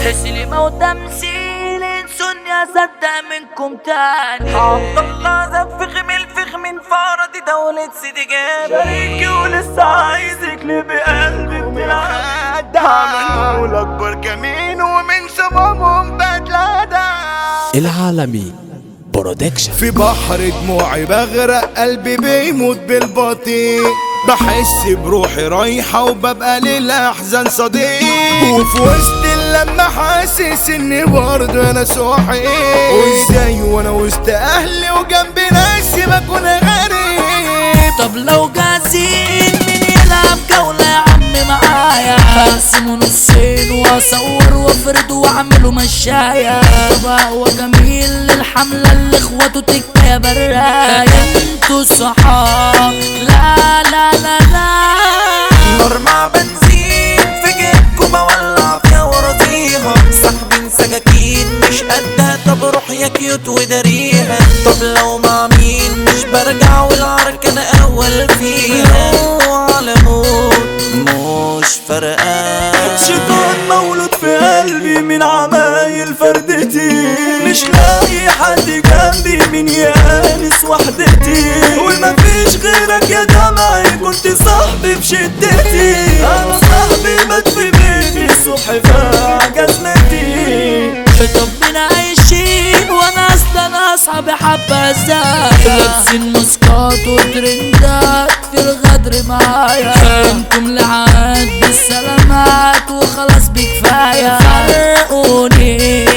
تسليمة وتمثيل انسوني اصدق منكم تاني عبد الله ذا فخم الفخم انفرد دولة سيدي جاب شريكي ولسه عايزك ليه بقلبي بتلعب هعمل اكبر كمين ومن سببهم بتلادى العالمي برودكشن في بحر دموعي بغرق قلبي بيموت بالبطيء بحس بروحي رايحة وببقى للأحزان صديق وفي وسط اللمة حاسس اني برضه انا صاحي وازاي وانا وسط اهلي وجنبي ناسي بكون غريب طب لو جاهزين مين يلعب جولة يا عم معايا هقسمه نصين واصور وافرد واعمله مشاية طب هو جميل للحملة اللي اخواته تكفى يا برايا انتوا الصحاب لا لا لا لا نار مع بنزين في جيبكم بولع فيها وراضيها سحب سكاكين مش قدها طب روح يا كيوت وداريها طب لو مع مين مش برجع والعرك انا اول فيها على موت مش فرقان شيطان مولود في قلبي من عمايل فردتي مش لاقي حد جنبي من يانس وحدتي ومفيش غيرك يا دمعي كنت صاحبي بشدتي انا صاحبي مات في بيتي الصبح فاق جزمتي طب من عايشين وانا اصلا اصحابي حبة ازاي لابسين مسكات وترندات في الغدر معايا انتم لعاد بالسلامات وخلاص بكفاية فرقوني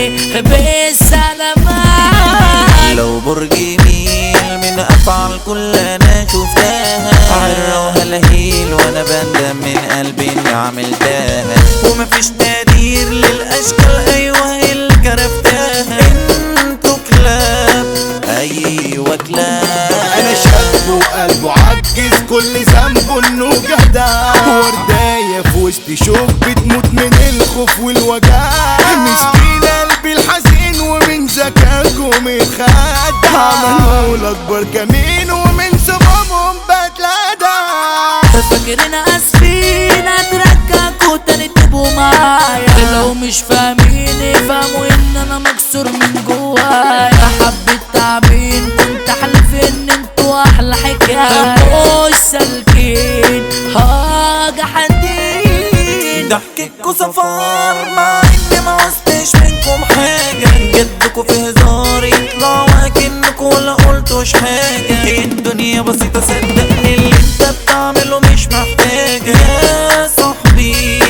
بالسلامات لو برج ميل من افعال كل انا شفتها عرة وهلهيل وانا بندم من قلبي اني عملتها ومفيش تقدير للاشكال ايوه اللي كرفتها انتوا كلاب ايوه كلاب انا شاب وقلبه عجز كل ذنبه انه جدع ورداية في وسط شوف بتموت من الخوف والوجع مسكين قلبي الحزين ومن ذكاكم اتخدع عملوا الاكبر كمين ومن سببهم بتلدع فاكرين اسفين اترككوا تاني تبقوا معايا لو مش فاهمين افهموا ان انا مكسور من جوايا حبة تعبين كنت احلف ان انتوا احلى حكاية مش سالكين حاجة حدين ضحكتكوا صفار مع اني ما عوزتش منكم حاجة جدكوا في هزار يطلع وكنكوا ولا قلتوش حاجة الدنيا بسيطة صدقني اللي انت بتعمله مش محتاجة يا صاحبي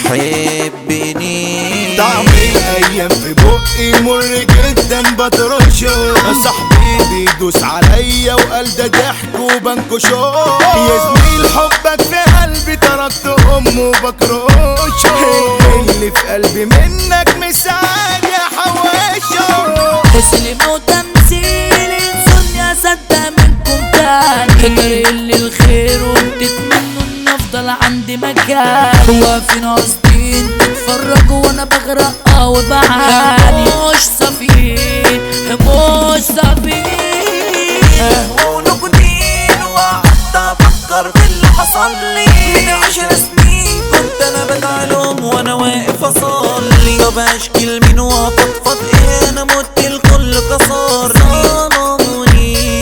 حبني طعم الايام في بقي مر جدا بطرشه صاحبي بيدوس عليا وقال ده ضحك وبنكشه يا زميل حبك في قلبي طردت امه بكرشه اللي في قلبي منك مساعد يا حواشه تسليمة وتمثيل انسوني اصدق منكم تاني طريق للخير وبتتمنوا ان افضل عندي مكان واقفين قاصدين تتفرجوا وانا بغرق اه وبعاني مش صافيين مش صافيين ونقدين وقعدت افكر في اللي حصل لي من عشر سنين كنت انا بدعي لهم وانا واقف اصلي طب اشكي لمين وافضفض ايه انا مت الكل كسر ظلموني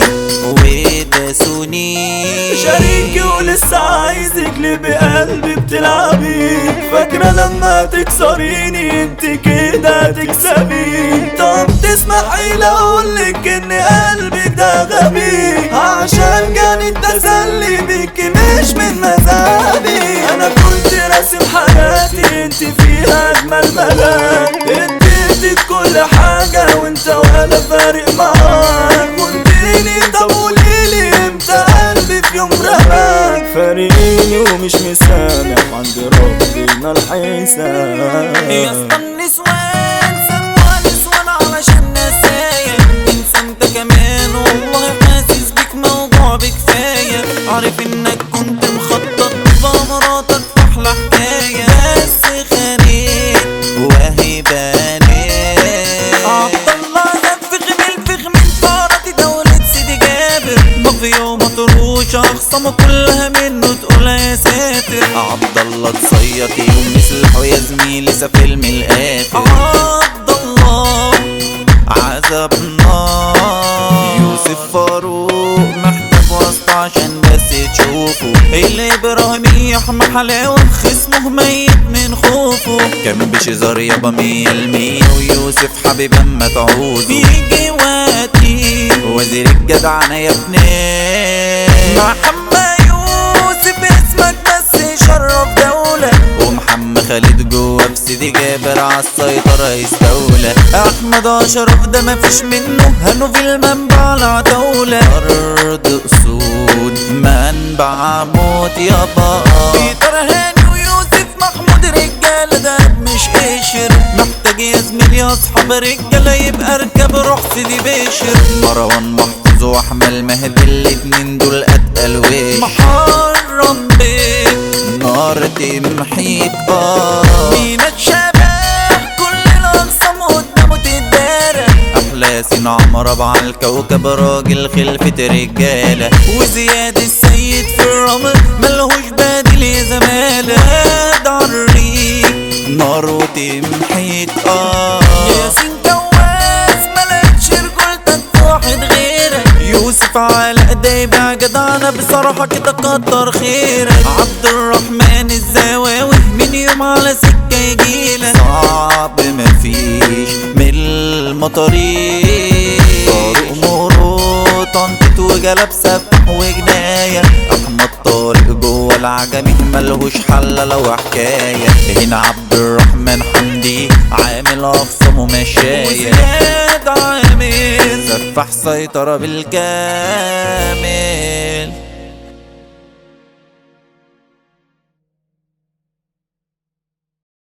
وداسوني شريكي ولسه عايزك ليه بقلبي بتلعبي فاكرة لما تكسريني انت كده تكسبي طب تسمحي لو اقولك ان قلبك ده غبي عشان جاني التسلي بيكي مش من مزاجي انا كنت راسم حياتي انت فيها اجمل ملاك انت اديت كل حاجة وانت ولا فارق معاك قلتيلي طب قوليلي امتى قلبي في يوم رماك فارقيني ومش مسامح عند ربنا الحساب يا اسطى النسوان سموها نسوان علشان نسايا انسى انت كمان والله حاسس بيك موضوع بكفاية عارف انك كنت مخطط بمراتك في احلى حكاية بس خانيت وهي بانيت عبد الله نفخ من الفخ من فرط دولة سيدي جابر مافيا ومطروش اخصمه كلها منه تقول يا ساتر عبد الله تصيط يوم سلاحه يا زميلي سفيلم القاتل حلاوة خصمه ميت من خوفه كان بشزار يابا مية المية ويوسف حبيب اما تعوز بيجي وقتي وزير الجدعنة يا ابني محمد يوسف اسمك بس شرف دولة ومحمد خالد جوه في سيدي جابر عالسيطرة يستولى احمد اشرف ده مفيش منه هنو في المنبع العتاولة ارض اسود منبع موت يابا بيتر هاني ويوسف محمود رجالة ده مش قشر محتاج يا زميلي يا اصحاب رجالة يبقى اركب روح سيدي بشر مروان محفوظ واحمد مهدي الاتنين دول اتقل وش محرم بيك نار تمحيك اه مينا الشباب كل الاقسام قدامه تتدارى احلى ياسين عمر ابو على الكوكب راجل خلفة رجالة وزياد السيد في الرمل ملهوش بديل يا زمالة واد عالريق نار وتمحيك اه ياسين كواس ملكش رجولتك في واحد غيرك يوسف على ايدي جدعنا بصراحة كده كتر خيرك عبد الرحمن الزواوي من يوم على سكة يجيلك صعب مفيش من المطاريق طارق مرو طنطت وجلب سفح وجناية احمد طارق جوه العجمي ملهوش حل لو حكاية هنا عبد الرحمن حمدي عامل اخصام ومشاية وزياد عامل سفح سيطرة بالكامل